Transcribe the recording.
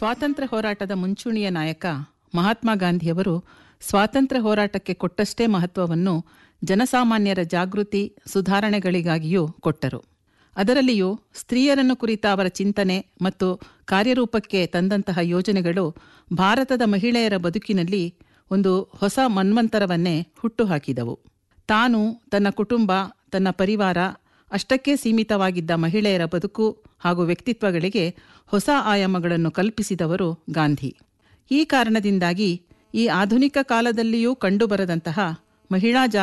ಸ್ವಾತಂತ್ರ್ಯ ಹೋರಾಟದ ಮುಂಚೂಣಿಯ ನಾಯಕ ಮಹಾತ್ಮ ಗಾಂಧಿಯವರು ಸ್ವಾತಂತ್ರ್ಯ ಹೋರಾಟಕ್ಕೆ ಕೊಟ್ಟಷ್ಟೇ ಮಹತ್ವವನ್ನು ಜನಸಾಮಾನ್ಯರ ಜಾಗೃತಿ ಸುಧಾರಣೆಗಳಿಗಾಗಿಯೂ ಕೊಟ್ಟರು ಅದರಲ್ಲಿಯೂ ಸ್ತ್ರೀಯರನ್ನು ಕುರಿತ ಅವರ ಚಿಂತನೆ ಮತ್ತು ಕಾರ್ಯರೂಪಕ್ಕೆ ತಂದಂತಹ ಯೋಜನೆಗಳು ಭಾರತದ ಮಹಿಳೆಯರ ಬದುಕಿನಲ್ಲಿ ಒಂದು ಹೊಸ ಮನ್ವಂತರವನ್ನೇ ಹುಟ್ಟುಹಾಕಿದವು ತಾನು ತನ್ನ ಕುಟುಂಬ ತನ್ನ ಪರಿವಾರ ಅಷ್ಟಕ್ಕೆ ಸೀಮಿತವಾಗಿದ್ದ ಮಹಿಳೆಯರ ಬದುಕು ಹಾಗೂ ವ್ಯಕ್ತಿತ್ವಗಳಿಗೆ ಹೊಸ ಆಯಾಮಗಳನ್ನು ಕಲ್ಪಿಸಿದವರು ಗಾಂಧಿ ಈ ಕಾರಣದಿಂದಾಗಿ ಈ ಆಧುನಿಕ ಕಾಲದಲ್ಲಿಯೂ ಕಂಡುಬರದಂತಹ ಮಹಿಳಾ